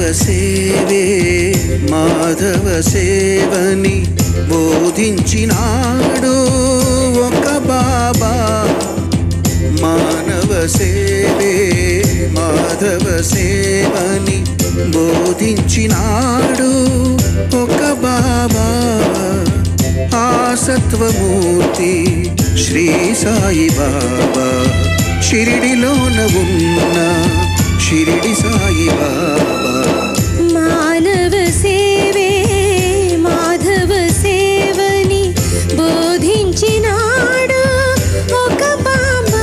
సేవే మాధవ సేవని బోధించినాడు ఒక బాబా మానవ సేవే మాధవ సేవని బోధించినాడు ఒక బాబా ఆ సత్వమూర్తి శ్రీ సాయి బాబా షిరిడిలోన ఉన్న షిరిడి సాయి బాబా మానవ సేవే మాధవ సేవని బోధించినాడు ఒక బాబా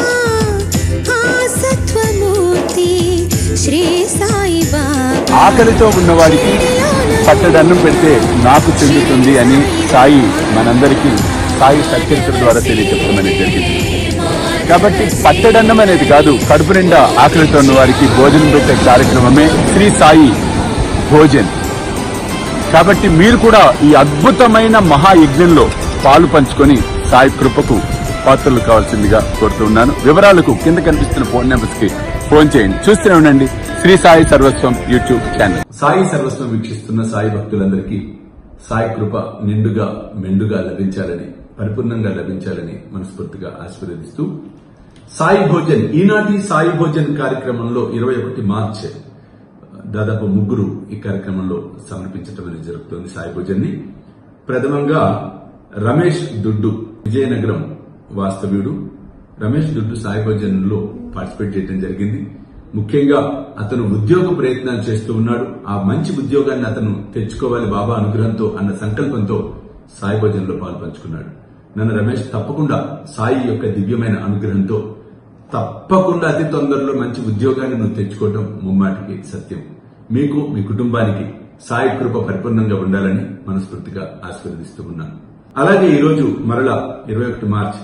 ఆ సత్వమూర్తి శ్రీ సాయి బాబా ఆకలితో ఉన్నవాడికి పట్టడన్నం పెడితే నాకు చెందుతుంది అని సాయి మనందరికీ సాయి సత్యరిత్ర ద్వారా తెలియచెప్పడం జరిగింది కాబట్టి పట్టడన్నం అనేది కాదు కడుపు నిండా ఆకలితో ఉన్న వారికి భోజనం పెట్టే కార్యక్రమమే శ్రీ సాయి భోజన్ కాబట్టి మీరు కూడా ఈ అద్భుతమైన మహాయజ్ఞంలో పాలు పంచుకొని సాయి కృపకు పాత్రలు కావాల్సిందిగా కోరుతున్నాను వివరాలకు కింద కనిపిస్తున్న ఫోన్ నెంబర్స్ కి ఫోన్ చేయండి చూస్తూనే ఉండండి శ్రీ సాయి సర్వస్వం యూట్యూబ్ ఛానల్ సాయి సర్వస్వం వీక్షిస్తున్న సాయి భక్తులందరికీ సాయి కృప నిండుగా మెండుగా లభించాలని పరిపూర్ణంగా లభించాలని మనస్ఫూర్తిగా ఆశీర్వదిస్తూ సాయి భోజన్ ఈనాటి సాయి భోజన్ కార్యక్రమంలో ఇరవై ఒకటి మార్చ్ దాదాపు ముగ్గురు ఈ కార్యక్రమంలో సమర్పించడం అనేది జరుగుతుంది సాయి భోజన్ ని ప్రథమంగా రమేష్ దుడ్డు విజయనగరం వాస్తవ్యుడు రమేష్ దుడ్డు సాయి భోజన్ లో పార్టిసిపేట్ చేయడం జరిగింది ముఖ్యంగా అతను ఉద్యోగ ప్రయత్నాలు చేస్తూ ఉన్నాడు ఆ మంచి ఉద్యోగాన్ని అతను తెచ్చుకోవాలి బాబా అనుగ్రహంతో అన్న సంకల్పంతో సాయి భోజన్ లో పాలు పంచుకున్నాడు నన్ను రమేష్ తప్పకుండా సాయి యొక్క దివ్యమైన అనుగ్రహంతో తప్పకుండా అతి తొందరలో మంచి ఉద్యోగాన్ని నువ్వు తెచ్చుకోవటం ముమ్మాటికి సత్యం మీకు మీ కుటుంబానికి సాయి కృప పరిపూర్ణంగా ఉండాలని మనస్ఫూర్తిగా ఆశీర్వదిస్తూ ఉన్నాను అలాగే ఈరోజు మరలా ఇరవై ఒకటి మార్చి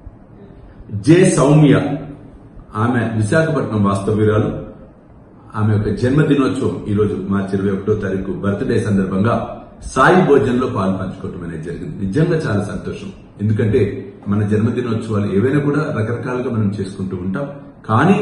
జే సౌమ్య ఆమె విశాఖపట్నం వాస్తవ్యురాలు ఆమె యొక్క జన్మదినోత్సవం ఈ రోజు మార్చి ఇరవై ఒకటో తారీఖు బర్త్డే సందర్భంగా సాయి భోజనంలో పాలు పంచుకోవటం అనేది జరిగింది నిజంగా చాలా సంతోషం ఎందుకంటే మన జన్మదినోత్సవాలు ఏవైనా కూడా రకరకాలుగా మనం చేసుకుంటూ ఉంటాం కానీ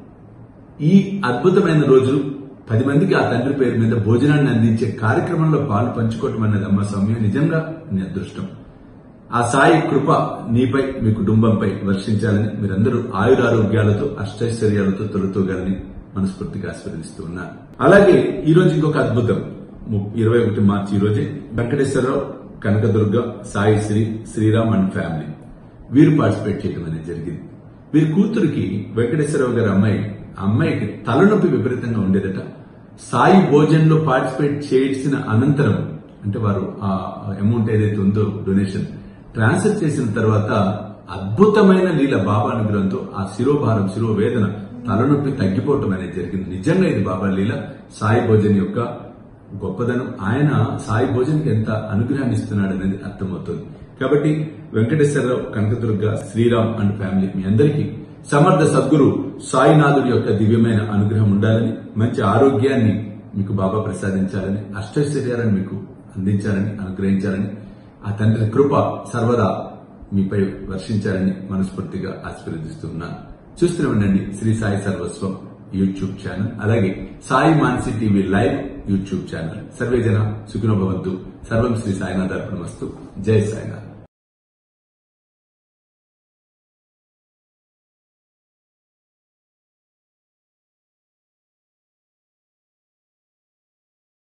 ఈ అద్భుతమైన రోజు పది మందికి ఆ తండ్రి పేరు మీద భోజనాన్ని అందించే కార్యక్రమంలో పాలు పంచుకోవటం అన్నది అమ్మ సౌమ్య నిజంగా నీ అదృష్టం ఆ సాయి కృప నీపై మీ కుటుంబంపై వర్షించాలని మీరందరూ ఆయురారోగ్యాలతో అష్టైశ్వర్యాలతో తొలతోగాలని మనస్ఫూర్తిగా ఆశీర్వదిస్తూ ఉన్నారు అలాగే ఈ రోజు ఇంకొక అద్భుతం ము- ఇరవై ఒకటి మార్చి ఈ రోజే వెంకటేశ్వరరావు కనకదుర్గ సాయి శ్రీ శ్రీరామ్ అండ్ ఫ్యామిలీ వీరు పార్టిసిపేట్ చేయడం అనేది జరిగింది వీరి కూతురికి వెంకటేశ్వరరావు గారి అమ్మాయి ఆ అమ్మాయికి తలనొప్పి విపరీతంగా ఉండేదట సాయి భోజన్ లో పార్టిసిపేట్ చేసిన అనంతరం అంటే వారు ఆ అమౌంట్ ఏదైతే ఉందో డొనేషన్ ట్రాన్స్ఫర్ చేసిన తర్వాత అద్భుతమైన లీల బాబా అనుగ్రహంతో ఆ శిరోభారం శిరోవేదన తలనొప్పి తగ్గిపోవటం అనేది జరిగింది నిజంగా ఇది బాబా లీల సాయి భోజన్ యొక్క గొప్పదనం ఆయన సాయి భోజన్కి ఎంత అనుగ్రహాన్ని ఇస్తున్నాడు అనేది అర్థమవుతుంది కాబట్టి వెంకటేశ్వరరావు కనకదుర్గ శ్రీరామ్ అండ్ ఫ్యామిలీ మీ అందరికీ సమర్థ సద్గురు సాయినాథుడి యొక్క దివ్యమైన అనుగ్రహం ఉండాలని మంచి ఆరోగ్యాన్ని మీకు బాబా ప్రసాదించాలని అష్టైశ్వర్యాలను మీకు అందించాలని అనుగ్రహించాలని ఆ తండ్రి కృప సర్వదా మీపై వర్షించాలని మనస్ఫూర్తిగా ఆశీర్వదిస్తున్నాను చూస్తూనే ఉండండి శ్రీ సాయి సర్వస్వం యూట్యూబ్ ఛానల్ అలాగే Sai Mansi TV live YouTube channel సర్వేజన సుఖినో భవంతు సర్వం శ్రీ సాయినాథ్ అర్పణమస్తు జై సాయినాథ్